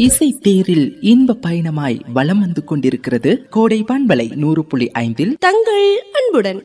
இசை தேரில் இன்ப பயணமாய் வலம் வந்து கொண்டிருக்கிறது கோடை பண்பலை நூறு புள்ளி ஐந்தில் தங்கள் அன்புடன்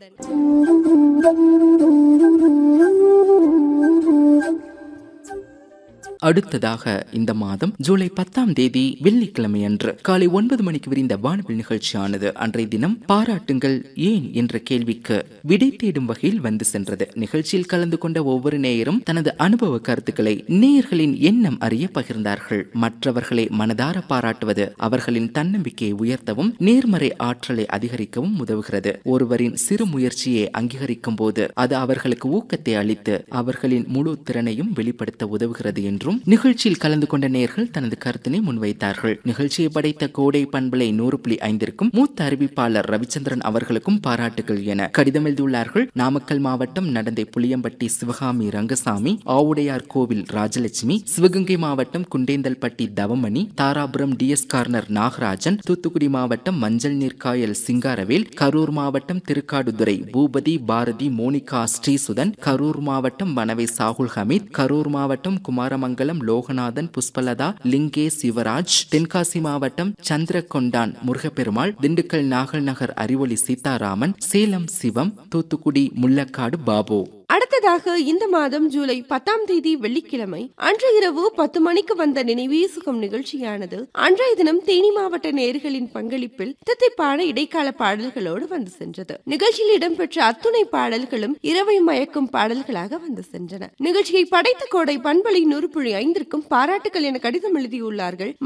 அடுத்ததாக இந்த மாதம் ஜூலை பத்தாம் தேதி வெள்ளிக்கிழமை அன்று காலை ஒன்பது மணிக்கு விரிந்த வானவில் நிகழ்ச்சியானது அன்றைய தினம் பாராட்டுங்கள் ஏன் என்ற கேள்விக்கு விடை தேடும் வகையில் வந்து சென்றது நிகழ்ச்சியில் கலந்து கொண்ட ஒவ்வொரு நேயரும் தனது அனுபவ கருத்துக்களை நேயர்களின் எண்ணம் அறிய பகிர்ந்தார்கள் மற்றவர்களை மனதார பாராட்டுவது அவர்களின் தன்னம்பிக்கையை உயர்த்தவும் நேர்மறை ஆற்றலை அதிகரிக்கவும் உதவுகிறது ஒருவரின் சிறு முயற்சியை அங்கீகரிக்கும் போது அது அவர்களுக்கு ஊக்கத்தை அளித்து அவர்களின் முழு திறனையும் வெளிப்படுத்த உதவுகிறது என்றும் நிகழ்ச்சியில் கலந்து கொண்ட நேயர்கள் தனது கருத்தினை முன்வைத்தார்கள் நிகழ்ச்சியை படைத்த கோடை பண்பலை நூறு புள்ளி ஐந்திற்கும் மூத்த அறிவிப்பாளர் ரவிச்சந்திரன் அவர்களுக்கும் பாராட்டுகள் என கடிதம் எழுதியுள்ளார்கள் நாமக்கல் மாவட்டம் நடந்தை புளியம்பட்டி சிவகாமி ரங்கசாமி ஆவுடையார் கோவில் ராஜலட்சுமி சிவகங்கை மாவட்டம் குண்டேந்தல்பட்டி தவமணி தாராபுரம் டிஎஸ் கார்னர் நாகராஜன் தூத்துக்குடி மாவட்டம் மஞ்சள் நீர்க்காயல் சிங்காரவேல் கரூர் மாவட்டம் திருக்காடுதுறை பூபதி பாரதி மோனிகா ஸ்ரீசுதன் கரூர் மாவட்டம் வனவை சாகுல் ஹமீத் கரூர் மாவட்டம் குமாரமங்கலம் லோகநாதன் புஷ்பலதா லிங்கே சிவராஜ் தென்காசி மாவட்டம் சந்திரகொண்டான் முருகப்பெருமாள் திண்டுக்கல் நாகல் நகர் அறிவொளி சீதாராமன் சேலம் சிவம் தூத்துக்குடி முள்ளக்காடு பாபு அடுத்ததாக இந்த மாதம் ஜூலை பத்தாம் தேதி வெள்ளிக்கிழமை அன்று இரவு பத்து மணிக்கு வந்த நினைவீசுகம் நிகழ்ச்சியானது அன்றைய தினம் தேனி மாவட்ட நேர்களின் பங்களிப்பில் தித்தைப்பாட இடைக்கால பாடல்களோடு வந்து சென்றது நிகழ்ச்சியில் இடம்பெற்ற அத்துணை பாடல்களும் இரவை மயக்கும் பாடல்களாக வந்து சென்றன நிகழ்ச்சியை படைத்த கோடை பண்பலை நூறு புள்ளி ஐந்திற்கும் பாராட்டுகள் என கடிதம் எழுதியுள்ளார்கள்